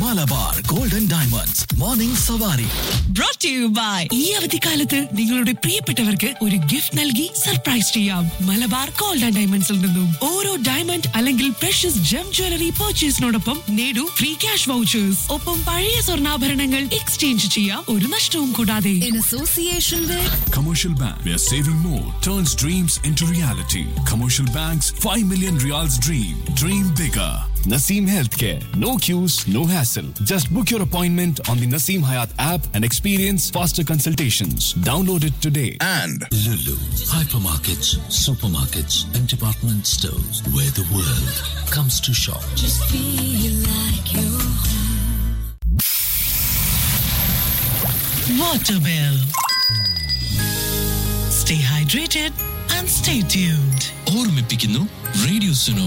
Malabar gold and diamonds morning Savari brought to you by ഈ അവധിക്കാലത്ത് നിങ്ങളുടെ പ്രിയപ്പെട്ടവർക്ക് ഒരു ഗിഫ്റ്റ് നൽകി സർപ്രൈസ് ചെയ്യാം മലബാർ ഗോൾഡ് ആൻഡ് ഡയമണ്ട്സിൽ നിന്നും ഓരോ ഡയമണ്ട് അല്ലെങ്കിൽ പ്രഷ്യസ് ജം ജ്വല്ലറി പർച്ചേസിനോടൊപ്പം നേടൂ ഫ്രീ ക്യാഷ് വൗച്ചേഴ്സ് ഒപ്പം പഴയ സ്വർണ്ണാഭരണങ്ങൾ എക്സ്ചേഞ്ച് ചെയ്യാം ഒരു നഷ്ടവും കൂടാതെ in association with Commercial Bank, where saving more turns dreams into reality. Commercial Bank's 5 million reals dream. Dream bigger. Naseem Healthcare. No queues, no hassle. Just book your appointment on the Naseem Hayat app and experience faster consultations. Download it today. and Lulu, hypermarkets, supermarkets, and department stores where the world comes to shop. Waterwell. Stay hydrated and stay tuned. ഓർമ്മിപ്പിക്കുന്നു radio Suno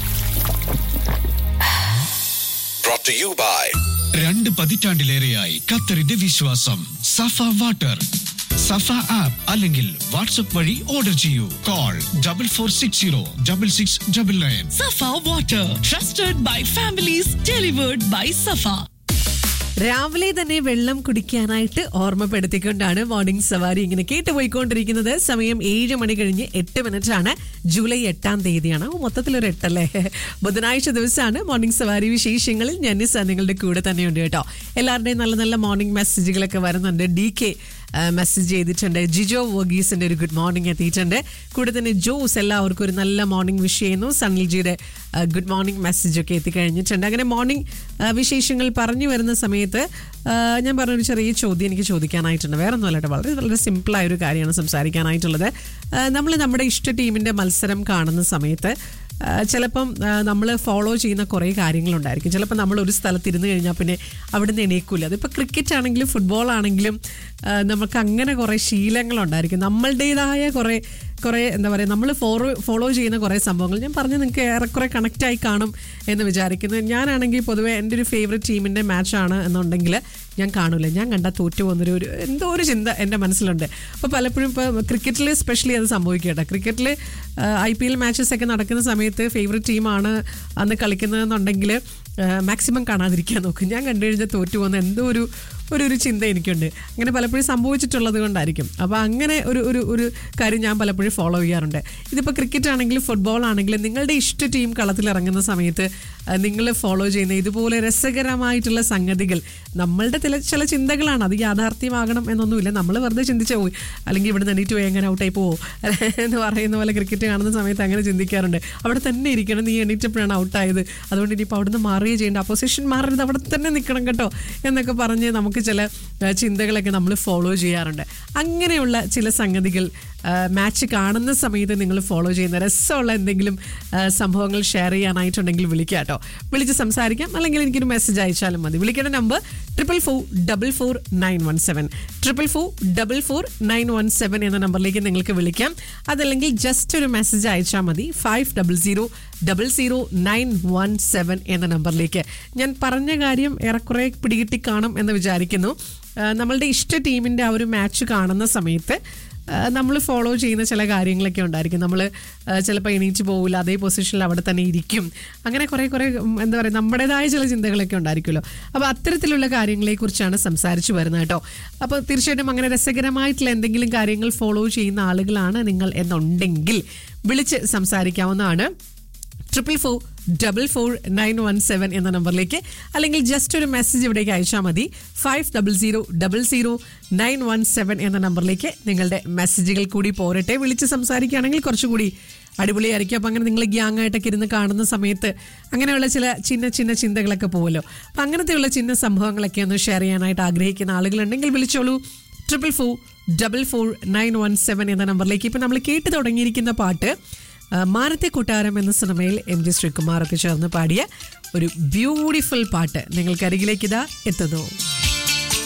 brought to you by രണ്ട് പതിറ്റാണ്ടിലേറെയായി ഖത്തറിന്റെ വിശ്വാസം Safa water Safa app അല്ലെങ്കിൽ WhatsApp വഴി order ചെയ്യൂ call double four six zero double six double nine Safa Water, trusted by families, delivered by Safa. രാവിലെ തന്നെ വെള്ളം കുടിക്കാനായിട്ട് ഓർമ്മപ്പെടുത്തിക്കൊണ്ടാണ് മോർണിംഗ് സവാരി ഇങ്ങനെ കേട്ടുപോയിക്കൊണ്ടിരിക്കുന്നത് സമയം ഏഴ് മണി കഴിഞ്ഞ് എട്ട് മിനിറ്റ് ആണ് ജൂലൈ എട്ടാം തീയതിയാണ് ഓ, മൊത്തത്തിലൊരു എട്ടല്ലേ ബുധനാഴ്ച ദിവസമാണ് മോർണിംഗ് സവാരി വിശേഷങ്ങളിൽ ഞാൻ നിസ നിങ്ങളുടെ കൂടെ തന്നെയുണ്ട് കേട്ടോ എല്ലാവരുടെയും നല്ല നല്ല മോർണിംഗ് മെസ്സേജുകളൊക്കെ വരുന്നുണ്ട് ഡി കെ മെസ്സേജ് ചെയ്തിട്ടുണ്ട് ജിജോ വർഗീസിന്റെ ഒരു ഗുഡ് മോർണിംഗ് എത്തിയിട്ടുണ്ട് കൂടെ തന്നെ ജോസ് എല്ലാവർക്കും ഒരു നല്ല മോർണിംഗ് വിഷ് ചെയ്യുന്നു സണിൽജിയുടെ ഗുഡ് മോർണിംഗ് മെസ്സേജ് ഒക്കെ എത്തിക്കഴിഞ്ഞിട്ടുണ്ട് അങ്ങനെ മോർണിംഗ് വിശേഷങ്ങൾ പറഞ്ഞു വരുന്ന സമയത്ത് ആ, ഞാൻ പറഞ്ഞൊരു ചെറിയ ചോദ്യം എനിക്ക് ചോദിക്കാനായിട്ടുണ്ട് വേറെ ഒന്നുമല്ല കേട്ടോ വളരെ വളരെ സിമ്പിളായ ഒരു കാര്യമാണ് സംസാരിക്കാനായിട്ടുള്ളത് നമ്മൾ നമ്മുടെ ഇഷ്ട ടീമിന്റെ മത്സരം കാണുന്ന സമയത്ത് ആ, ചിലപ്പം നമ്മൾ ഫോളോ ചെയ്യുന്ന കുറേ കാര്യങ്ങളുണ്ടായിരിക്കും ചിലപ്പോൾ നമ്മൾ ഒരു സ്ഥലത്ത് ഇരുന്ന് കഴിഞ്ഞാൽ പിന്നെ അവിടെ നിന്ന് എണീക്കൂല അതിപ്പോൾ ക്രിക്കറ്റ് ആണെങ്കിലും ഫുട്ബോൾ ആണെങ്കിലും ആ, നമുക്ക് അങ്ങനെ കുറേ ശീലങ്ങളുണ്ടായിരിക്കും നമ്മളുടേതായ കുറേ കുറേ എന്താ പറയുക നമ്മൾ ഫോളോ ഫോളോ ചെയ്യുന്ന കുറേ സംഭവങ്ങൾ ഞാൻ പറഞ്ഞ് നിങ്ങൾക്ക് ഏറെക്കുറെ കണക്റ്റായി കാണും എന്ന് വിചാരിക്കുന്നു ഞാനാണെങ്കിൽ പൊതുവേ എൻ്റെ ഒരു ഫേവറേറ്റ് ടീമിൻ്റെ മാച്ചാണ് എന്നുണ്ടെങ്കിൽ ഞാൻ കാണൂല ഞാൻ കണ്ടാൽ തോറ്റു പോകുന്നൊരു ഒരു എന്തോ ഒരു ചിന്ത എൻ്റെ മനസ്സിലുണ്ട് അപ്പോൾ പലപ്പോഴും ഇപ്പോൾ ക്രിക്കറ്റിൽ സ്പെഷ്യലി അത് സംഭവിക്കട്ടെ ക്രിക്കറ്റിൽ ഐ പി എൽ മാച്ചസ് ഒക്കെ നടക്കുന്ന സമയത്ത് ഫേവറേറ്റ് ടീമാണ് അന്ന് കളിക്കുന്നതെന്നുണ്ടെങ്കിൽ മാക്സിമം കാണാതിരിക്കാൻ നോക്കും ഞാൻ കണ്ടു കഴിഞ്ഞാൽ തോറ്റു പോകുന്ന എന്തോ ഒരു ഒരു ഒരു ചിന്ത എനിക്കുണ്ട് അങ്ങനെ പലപ്പോഴും സംഭവിച്ചിട്ടുള്ളത് കൊണ്ടായിരിക്കും അപ്പോൾ അങ്ങനെ ഒരു ഒരു ഒരു കാര്യം ഞാൻ പലപ്പോഴും ഫോളോ ചെയ്യാറുണ്ട് ഇതിപ്പോൾ ക്രിക്കറ്റ് ആണെങ്കിലും ഫുട്ബോൾ ആണെങ്കിലും നിങ്ങളുടെ ഇഷ്ട ടീം കളത്തിലിറങ്ങുന്ന സമയത്ത് നിങ്ങൾ ഫോളോ ചെയ്യുന്ന ഇതുപോലെ രസകരമായിട്ടുള്ള സംഗതികൾ നമ്മളുടെ ചില ചില ചിന്തകളാണ് അത് യാഥാർത്ഥ്യമാകണം എന്നൊന്നുമില്ല നമ്മൾ വെറുതെ ചിന്തിച്ചു പോയി അല്ലെങ്കിൽ ഇവിടെ എണീറ്റ് പോയി എങ്ങനെ ഔട്ടായി പോവോ എന്ന് പറയുന്ന പോലെ ക്രിക്കറ്റ് കാണുന്ന സമയത്ത് അങ്ങനെ ചിന്തിക്കാറുണ്ട് അവിടെ തന്നെ ഇരിക്കണം നീ എണീറ്റപ്പോഴാണ് ഔട്ടായത് അതുകൊണ്ട് ഇനിയിപ്പോൾ അവിടെ നിന്ന് മാറുകയും ചെയ്യേണ്ട അപ്പോസിഷൻ മാറരുത് അവിടെ തന്നെ നിൽക്കണം കേട്ടോ എന്നൊക്കെ പറഞ്ഞ് നമുക്ക് ചില ആ, ചിന്തകളൊക്കെ നമ്മൾ ഫോളോ ചെയ്യാറുണ്ട് അങ്ങനെയുള്ള ചില സംഗതികൾ മാച്ച് കാണുന്ന സമയത്ത് നിങ്ങൾ ഫോളോ ചെയ്യുന്ന രസമുള്ള എന്തെങ്കിലും ആ, സംഭവങ്ങൾ ഷെയർ ചെയ്യാനായിട്ടുണ്ടെങ്കിൽ വിളിക്കുക കേട്ടോ വിളിച്ച് സംസാരിക്കാം അല്ലെങ്കിൽ എനിക്കൊരു മെസ്സേജ് അയച്ചാലും മതി വിളിക്കേണ്ട number triple four double four nine one seven triple four double four nine one seven എന്ന നമ്പറിലേക്ക് നിങ്ങൾക്ക് വിളിക്കാം അതല്ലെങ്കിൽ ജസ്റ്റ് ഒരു മെസ്സേജ് അയച്ചാൽ മതി five double zero double zero nine one seven എന്ന നമ്പറിലേക്ക് ഞാൻ പറഞ്ഞ കാര്യം ഏറെക്കുറെ പിടികിട്ടി കാണും എന്ന് വിചാരിക്കുന്നു ആ, നമ്മളുടെ ഇഷ്ട ടീമിൻ്റെ ആ ഒരു മാച്ച് കാണുന്ന സമയത്ത് നമ്മൾ ഫോളോ ചെയ്യുന്ന ചില കാര്യങ്ങളൊക്കെ ഉണ്ടായിരിക്കും നമ്മൾ ചിലപ്പോൾ എണീറ്റ് പോകില്ല അതേ പൊസിഷനിൽ അവിടെ തന്നെ ഇരിക്കും അങ്ങനെ കുറേ കുറേ ഉം, എന്താ പറയുക നമ്മുടേതായ ചില ചിന്തകളൊക്കെ ഉണ്ടായിരിക്കുമല്ലോ അപ്പോൾ അത്തരത്തിലുള്ള കാര്യങ്ങളെക്കുറിച്ചാണ് സംസാരിച്ചു വരുന്നത് കേട്ടോ അപ്പോൾ തീർച്ചയായിട്ടും അങ്ങനെ രസകരമായിട്ടുള്ള എന്തെങ്കിലും കാര്യങ്ങൾ ഫോളോ ചെയ്യുന്ന ആളുകളാണ് നിങ്ങൾ എന്നുണ്ടെങ്കിൽ വിളിച്ച് സംസാരിക്കാവുന്നതാണ് triple four double four nine one seven എന്ന നമ്പറിലേക്ക് അല്ലെങ്കിൽ ജസ്റ്റ് ഒരു മെസ്സേജ് ഇവിടേക്ക് അയച്ചാൽ മതി five double zero double zero nine one seven എന്ന നമ്പറിലേക്ക് നിങ്ങളുടെ മെസ്സേജുകൾ കൂടി പോരട്ടെ വിളിച്ച് സംസാരിക്കുകയാണെങ്കിൽ കുറച്ചുകൂടി അടിപൊളിയായിരിക്കും അപ്പം അങ്ങനെ നിങ്ങൾ ഗ്യാങ് ആയിട്ടൊക്കെ ഇരുന്ന് കാണുന്ന സമയത്ത് അങ്ങനെയുള്ള ചില ചിന്ന ചിന്ന ചിന്തകളൊക്കെ പോകുമല്ലോ അപ്പം അങ്ങനത്തെയുള്ള ചിന്ന സംഭവങ്ങളൊക്കെ ഒന്ന് ഷെയർ ചെയ്യാനായിട്ട് ആഗ്രഹിക്കുന്ന ആളുകളുണ്ടെങ്കിൽ വിളിച്ചോളൂ triple four double four nine one seven എന്ന നമ്പറിലേക്ക് ഇപ്പം നമ്മൾ കേട്ട് തുടങ്ങിയിരിക്കുന്ന പാട്ട് ആ, മാനത്തെ കൊട്ടാരം എന്ന സിനിമയിൽ എം ജി ശ്രീകുമാർ ഒക്കെ ചേർന്ന് പാടിയ ഒരു ബ്യൂട്ടിഫുൾ പാട്ട് നിങ്ങൾക്ക് അരികിലേക്ക് ഇതാ എത്തുന്നു